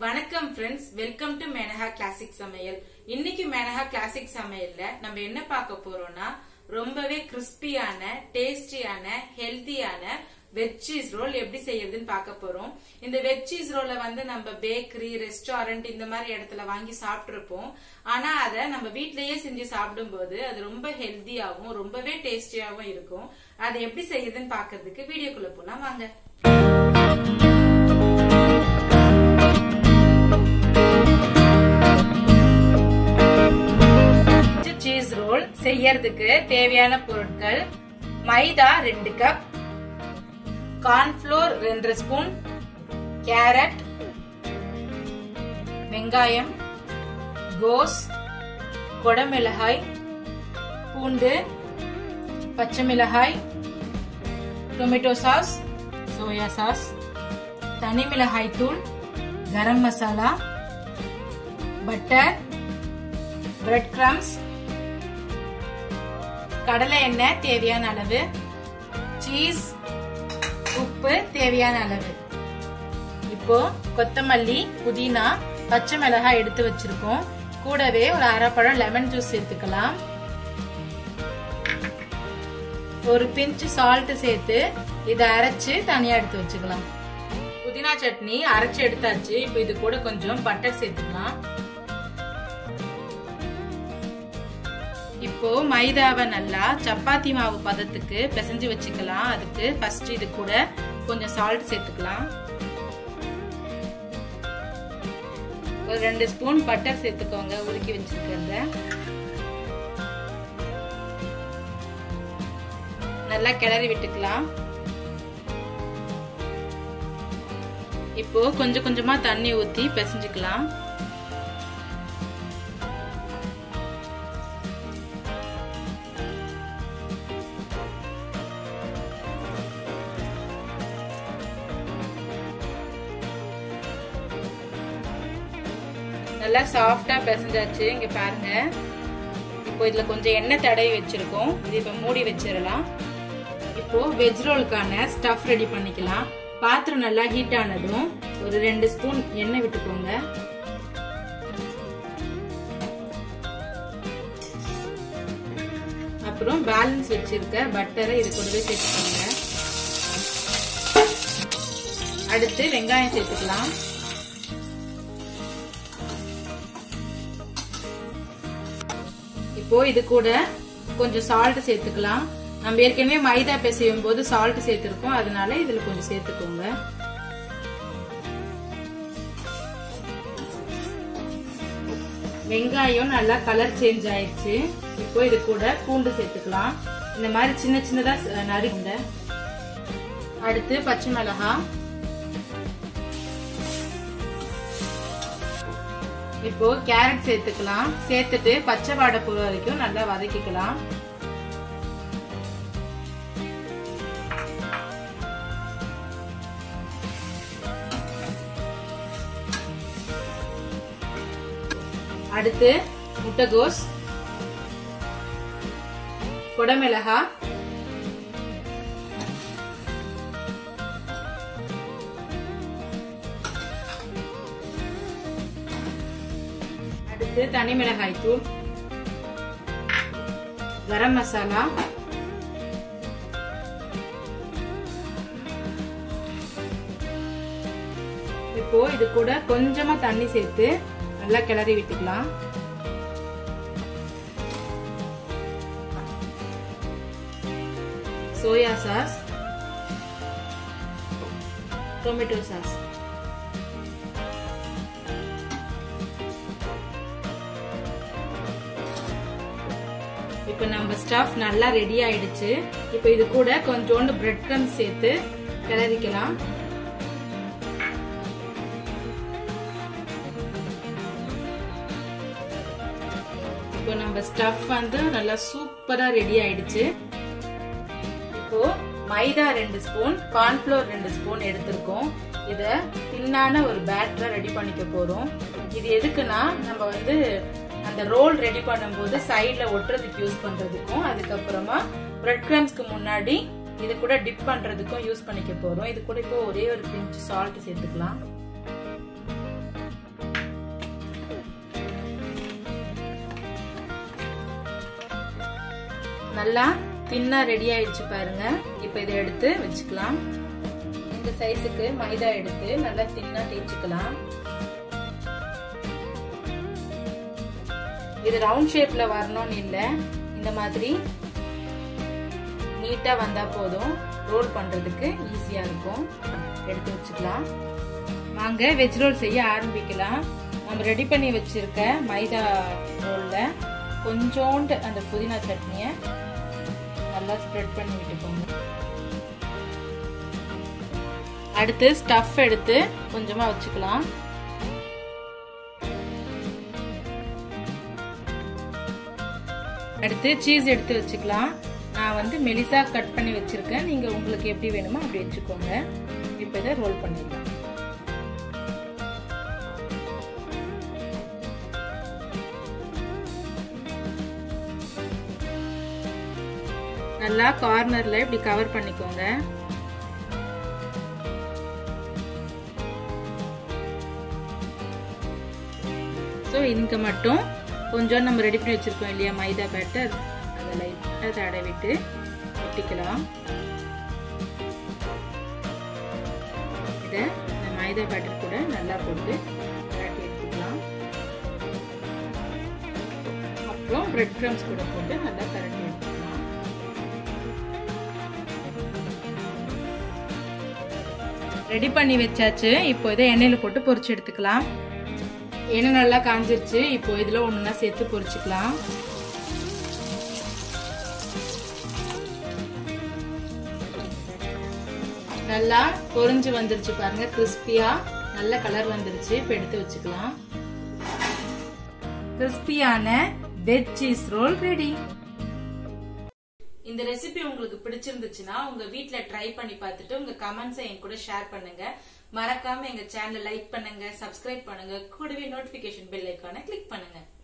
வணக்கம் friends welcome to Menaha classic சமையல் இன்னைக்கு மேனஹா கிளாசிக் சமையல்ல நம்ம என்ன பார்க்க போறோம்னா ரொம்பவே கிறிஸ்பியான டேஸ்டியான ஹெல்த்தியான வெஜ் சீஸ் ரோல் எப்படி செய்யறதுன்னு பார்க்க போறோம் இந்த வெஜ் சீஸ் ரோலை வந்து நம்ம பேக்கரி ரெஸ்டாரண்ட் இந்த மாதிரி இடத்துல வாங்கி சாப்பிட்டுருப்போம் ஆனா அதை நம்ம வீட்லயே செஞ்சு சாப்பிடும்போது அது ரொம்ப ஹெல்த்தியாவும் ரொம்பவே டேஸ்டியாவும் இருக்கும் அதை எப்படி செய்யறதுன்னு பார்க்கிறதுக்கு வீடியோக்குள்ள போலாம் வாங்க சீஸ் ரோல் செய்யறதுக்கு தேவையான பொருட்கள் மைதா ரெண்டு கப் கார்ன்ஃப்ளோர் ரெண்டு ஸ்பூன் கேரட் வெங்காயம் கோஸ் கொடமிளகாய் பூண்டு பச்சை மிளகாய் டொமேட்டோ சாஸ் சோயா சாஸ் தனி மிளகாய் தூள் garam masala butter bread crumbs கடலை எண்ணெய் தேவையான அளவு சீஸ் உப்பு தேவையான அளவு இப்போ கொத்தமல்லி புதினா பச்சை மிளகாய் எடுத்து வச்சிருக்கோம் கூடவே ஒரு அரை பழம் லெமன் ஜூஸ் சேர்த்துக்கலாம் ஒரு பிஞ்சு சால்ட் சேர்த்து இதை அரைச்சு தனியா எடுத்து வச்சுக்கலாம் புதினா சட்னி அரைச்சு எடுத்தாச்சு இப்போ இது கூட கொஞ்சம் பட்டர் சேர்த்துக்கலாம் இப்போ மைதாவை நல்லா சப்பாத்தி மாவு பதத்துக்கு பிசைஞ்சு வச்சுக்கலாம் அதுக்கு ஃபர்ஸ்ட் இது கூட கொஞ்சம் சால்ட் சேர்த்துக்கலாம் ஒரு ரெண்டு ஸ்பூன் பட்டர் சேர்த்துக்கோங்க உருக்கி வச்சிருக்கிறத நல்லா கிளறி விட்டுக்கலாம் இப்போ கொஞ்சம் கொஞ்சமா தண்ணி ஊத்தி பிசைஞ்சுக்கலாம் நல்லா சாஃப்டா பிசைஞ்சாச்சு இங்க பாருங்க இப்போ இதுல கொஞ்சம் எண்ணெய் தடவி வச்சிருக்கோம் இது இப்ப மூடி வச்சிடலாம் இப்போ வெஜ் ரோலுக்கான ஸ்டஃப் ரெடி பண்ணிக்கலாம் பாத்திரம் நல்லா ஹீட் ஆனதும் ஒரு ரெண்டு ஸ்பூன் எண்ணெய் விட்டுக்கோங்க அப்புறம் பேலன்ஸ் வச்சிருக்க பட்டரை இது கூடவே சேர்த்துக்கோங்க அடுத்து வெங்காயம் சேர்த்துக்கலாம் இப்போ இது கூட கொஞ்சம் சால்ட் சேர்த்துக்கலாம் நம்ம ஏற்கனவே மைதா பிசையும் போது சால்ட் சேர்த்திருக்கோம் அதனால இதுல கொஞ்சம் சேர்த்துக்கோங்க வெங்காயம் நல்லா கலர் சேஞ்ச் ஆயிடுச்சு இப்போ இது கூட பூண்டு சேர்த்துக்கலாம் இந்த மாதிரி சின்ன சின்னதா நறுக்குங்க அடுத்து பச்சை மிளகாய் இப்போ கேரட் சேர்த்துக்கலாம் சேர்த்துட்டு பச்சை வாடை போற வரைக்கும் நல்லா வதக்கிக்கலாம் அடுத்து முட்டைகோஸ் குடமிளகா அடுத்து தனி மிளகாய் தூள் கரம் மசாலா இப்போ இது கூட கொஞ்சமா தண்ணி சேர்த்து நல்லா கிளறி விட்டுக்கலாம் சோயா சாஸ் டொமேட்டோ சாஸ் இப்போ நம்ம ஸ்டஃப் நல்லா ரெடி ஆயிடுச்சு இப்போ இது கூட கொஞ்சோண்டு பிரெட் க்ரம் சேர்த்து கிளறிக்கலாம் இப்போ நம்ம ஸ்டஃப் வந்து நல்லா சூப்பரா ரெடி ஆயிடுச்சு இப்போ மைதா ரெண்டு ஸ்பூன் கார்ன்ஃப்ளோர் ரெண்டு ஸ்பூன் எடுத்திருக்கோம் இத தின்னான ஒரு பேட்டரை ரெடி பண்ணிக்க போறோம் இது எதுக்குன்னா நம்ம வந்து அந்த ரோல் ரெடி பண்ணும்போது சைட்ல ஒட்டுறதுக்கு யூஸ் பண்றதுக்கும் அதுக்கப்புறமா பிரெட் கிரம்ஸ்க்கு முன்னாடி இது கூட டிப் பண்றதுக்கும் யூஸ் பண்ணிக்க போறோம் இது கூட இப்போ ஒரே ஒரு பிஞ்ச் சால்ட் சேர்த்துக்கலாம் நல்லா தின்னா ரெடி ஆயிடுச்சு பாருங்க இப்ப இதை எடுத்து வச்சுக்கலாம் இந்த சைஸுக்கு மைதா எடுத்து நல்லா தின்னா தேய்ச்சிக்கலாம் இது ரவுண்ட் ஷேப்ல வரணும்னு இல்ல இந்த மாதிரி நீட்டா வந்தா போதும் ரோல் பண்றதுக்கு ஈஸியா இருக்கும் எடுத்து வச்சுக்கலாம் வாங்க வெஜ் ரோல் செய்ய ஆரம்பிக்கலாம் நம்ம ரெடி பண்ணி வச்சிருக்க மைதா ரோல்ல கொஞ்சோண்டு அந்த புதினா சட்னியை நல்லா ஸ்ப்ரெட் பண்ணி விட்டுக்கோங்க அடுத்து ஸ்டஃப் எடுத்து கொஞ்சமா வச்சுக்கலாம் அடுத்து சீஸ் எடுத்து வச்சுக்கலாம் நான் வந்து மெலிசா கட் பண்ணி வச்சிருக்கேன் நீங்க உங்களுக்கு எப்படி வேணுமோ அப்படி வச்சுக்கோங்க இப்போ இதை ரோல் பண்ணிடலாம் நல்லா கார்னர்ல இப்படி கவர் பண்ணிக்கோங்க ஸோ இங்க மட்டும் கொஞ்சம் நம்ம ரெடி பண்ணி வச்சிருக்கோம் இல்லையா மைதா பேட்டர் அதை லைட்டாக தடவிட்டு ஒட்டிக்கலாம் இதை இந்த மைதா பேட்டர் கூட நல்லா போட்டு கட்டி எடுத்துக்கலாம் அப்புறம் பிரெட் க்ரம்ஸ் கூட போட்டு நல்லா கரண்டி எடுத்துக்கலாம் ரெடி பண்ணி வச்சாச்சு இப்போ இதை எண்ணெயில் போட்டு பொரிச்சு எடுத்துக்கலாம் எண்ணெய் நல்லா காஞ்சிருச்சு இப்போ இதில் ஒன்றுனா சேர்த்து பொரிச்சுக்கலாம் நல்லா பொரிஞ்சு வந்துருச்சு பாருங்க கிறிஸ்பியா நல்ல கலர் வந்துருச்சு இப்போ எடுத்து வச்சுக்கலாம் கிறிஸ்பியான வெஜ் சீஸ் ரோல் ரெடி இந்த ரெசிபி உங்களுக்கு பிடிச்சிருந்துச்சுன்னா உங்க வீட்ல ட்ரை பண்ணி பார்த்துட்டு உங்க கமெண்ட்ஸை என் கூட ஷேர் பண்ணுங்க மறக்காம எங்க சேனலை லைக் பண்ணுங்க சப்ஸ்கிரைப் பண்ணுங்க கூடவே நோட்டிபிகேஷன் பெல் ஐக்கான கிளிக் பண்ணுங்க